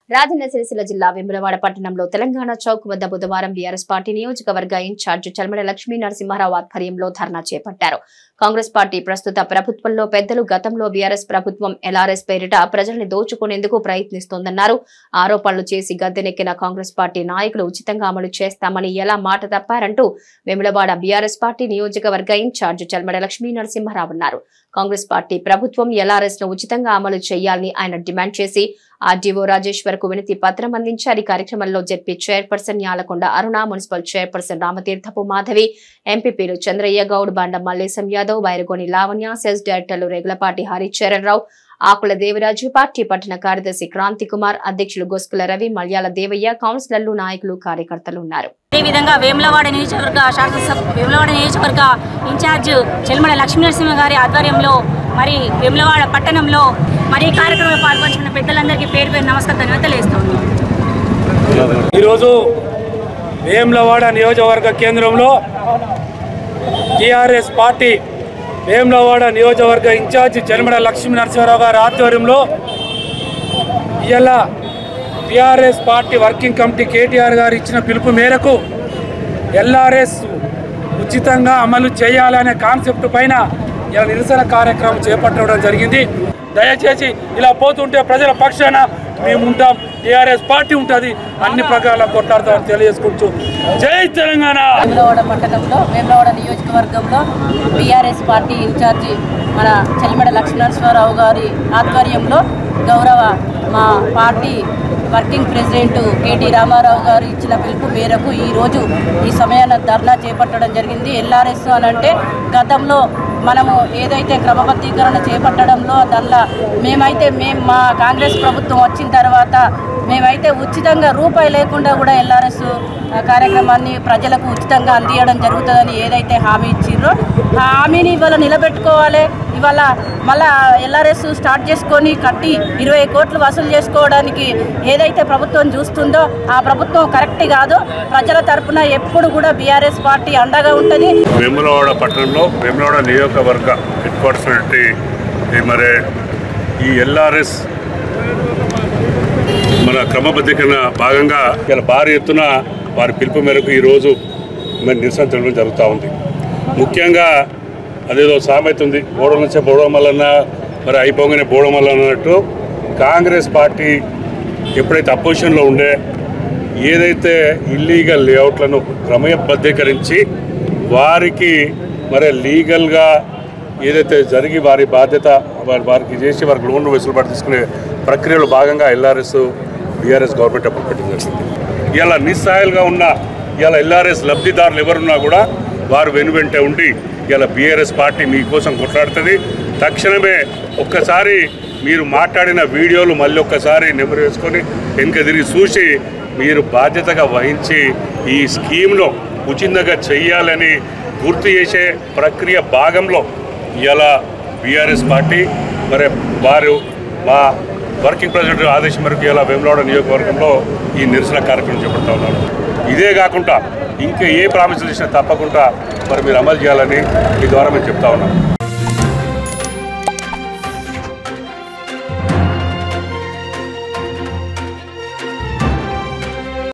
రాజన్న సిరిసిల్ల జిల్లా వెములవాడ పట్టణంలో తెలంగాణ చౌక్ వద్ద బుధవారం బీఆర్ఎస్ పార్టీ నియోజకవర్గ ఇన్ఛార్జ్ చల్మడ లక్ష్మీ నరసింహారావు ఆధ్వర్యంలో ధర్నా చేపట్టారు కాంగ్రెస్ పార్టీ ప్రస్తుత ప్రభుత్వంలో పెద్దలు గతంలో బీఆర్ఎస్ ప్రభుత్వం ఎల్ఆర్ఎస్ పేరిట ప్రజల్ని దోచుకునేందుకు ప్రయత్నిస్తోందన్నారు ఆరోపణలు చేసి గద్దెనెక్కిన కాంగ్రెస్ పార్టీ నాయకులు ఉచితంగా అమలు చేస్తామని ఎలా మాట తప్పారంటూ వెములవాడ బీఆర్ఎస్ పార్టీ నియోజకవర్గ ఇన్ఛార్జ్ చల్మడ లక్ష్మీ నరసింహారావు అన్నారు కాంగ్రెస్ పార్టీ ప్రభుత్వం ఎల్ఆర్ఎస్ ను ఉచితంగా అమలు చేయాలని ఆయన డిమాండ్ చేసి ఆర్డీఓ రాజేశ్వర్ కు వినతి పత్రం అందించారు ఈ కార్యక్రమంలో ZP chairperson Yalakonda Aruna municipal chairperson Ramatheerthapu Madhavi ఎంపీపీలు చంద్రయ్య గౌడ్ బండ మల్లేశం యాదవ్ వైరగోని లావణ్య సెస్ డైరెక్టర్లు రెగులపాటి హరిచరణ్ రావు ఆకుల దేవరాజు పార్టీ పట్టణ కార్యదర్శి క్రాంతి కుమార్ అధ్యక్షులు గొస్కుల రవి మల్యాల దేవయ్య కౌన్సిలర్లు నాయకులు కార్యకర్తలు ఉన్నారు అదేవిధంగా వేములవాడ నియోజకవర్గ శాసనసభ వేములవాడ నియోజకవర్గ ఇన్ఛార్జ్ చెల్మడ లక్ష్మీనరసింహ గారి ఆధ్వర్యంలో మరి వేములవాడ పట్టణంలో మరి ఈ కార్యక్రమంలో పాల్గొంటున్న పెద్దలందరికీ పేరు పేరు నమస్కారం ధన్యవాదాలు తెలియజేస్తున్నాను ఈరోజు వేములవాడ నియోజకవర్గ కేంద్రంలో టీఆర్ఎస్ పార్టీ వేములవాడ నియోజకవర్గ ఇన్ఛార్జి జన్మడ లక్ష్మీ నరసింహారావు గారి ఆధ్వర్యంలో ఇవాళ TRS party working committee KTR గారు ఇచ్చిన పిలుపు మేరకు ఎల్ఆర్ఎస్ ఉచితంగా అమలు చేయాలనే కాన్సెప్ట్ పైన ఇలా నిరసన కార్యక్రమం చేపట్టడం జరిగింది దయచేసి ఇలా పోతుంటే ప్రజల పక్షాన మేము ఉంటాం టీఆర్ఎస్ పార్టీ ఉంటుంది అన్ని ప్రకారాల కొట్లాడతామని తెలియజేసుకుంటూ జై తెలంగాణ వేములవాడ పట్టణంలో వేములవాడ నియోజకవర్గంలో బీఆర్ఎస్ పార్టీ ఇన్ఛార్జి మన చలిమెడ లక్ష్మీనరసింహారావు గారి ఆధ్వర్యంలో గౌరవ మా party working president KT Ramarao గారు ఇచ్చిన పిలుపు మేరకు ఈరోజు ఈ సమయాన ధర్నా చేపట్టడం జరిగింది ఎల్ఆర్ఎస్ అని అంటే గతంలో మనము ఏదైతే క్రమబద్ధీకరణ చేపట్టడంలో దానిలో మేమైతే మేము మా కాంగ్రెస్ ప్రభుత్వం వచ్చిన తర్వాత మేమైతే ఉచితంగా రూపాయి లేకుండా కూడా ఎల్ఆర్ఎస్ కార్యక్రమాన్ని ప్రజలకు ఉచితంగా అందియడం జరుగుతుందని ఏదైతే హామీ ఇచ్చిర్రో ఆ హామీని ఇవాళ నిలబెట్టుకోవాలి ఇవాళ మళ్ళా ఎల్ఆర్ఎస్ స్టార్ట్ చేసుకొని కట్టి ఇరవై కోట్లు వసూలు చేసుకోవడానికి ఏదైతే ప్రభుత్వం చూస్తుందో ఆ ప్రభుత్వం కరెక్ట్ కాదు ప్రజల తరపున ఎప్పుడు కూడా బీఆర్ఎస్ పార్టీ అండగా ఉంటుంది వేములవాడ పట్టణంలో వేములవాడ నియోజకవర్గ హెడ్ క్వార్టర్స్ నుండి ఈ మరి ఈ ఎల్ఆర్ఎస్ మన క్రమబద్ధీకరణ భాగంగా ఇలా భారీ ఎత్తున వారి పిలుపు మేరకు ఈరోజు మరి నిరసన తెలపడం జరుగుతూ ఉంది ముఖ్యంగా అదేదో సామెత ఉంది బోడం నుంచే బోడం వలన మరి అయిపోగానే బోడం వలన అన్నట్టు కాంగ్రెస్ పార్టీ ఎప్పుడైతే అపోజిషన్లో ఉండే ఏదైతే ఇల్లీగల్ లేఅవుట్లను క్రమబద్ధీకరించి వారికి మరి లీగల్గా ఏదైతే జరిగి వారి బాధ్యత వారి వారికి చేసి వారికి లోన్లు వెసులుబాటు తీసుకునే ప్రక్రియలో భాగంగా ఎల్ఆర్ఎస్ బీఆర్ఎస్ గవర్నమెంట్ అప్పుడు పెట్టడం జరిగింది ఇలా నిస్సహాయాలుగా ఉన్న ఇలా ఎల్ఆర్ఎస్ లబ్ధిదారులు ఎవరున్నా కూడా వారు వెనువెంటే ఉండి ఇలా బీఆర్ఎస్ పార్టీ మీకోసం కొట్లాడుతుంది తక్షణమే ఒక్కసారి మీరు మాట్లాడిన వీడియోలు మళ్ళీ ఒక్కసారి నెంబర్ వేసుకొని వెనుక తిరిగి చూసి మీరు బాధ్యతగా వహించి ఈ స్కీమ్ను ఉచితంగా చెయ్యాలని గుర్తు చేసే ప్రక్రియ భాగంలో ఇలా బీఆర్ఎస్ పార్టీ మరి వారు మా వర్కింగ్ ప్రెసిడెంట్ ఆదేశం మేరకు ఇలా వేములవాడ నియోజకవర్గంలో ఈ నిరసన కార్యక్రమం చేపడతా ఉన్నారు ఇదే కాకుండా ఇంకా ఏ ప్రామిసులు చేసినా తప్పకుండా మరి మీరు అమలు చేయాలని ఈ ద్వారా మేము చెప్తా ఉన్నాం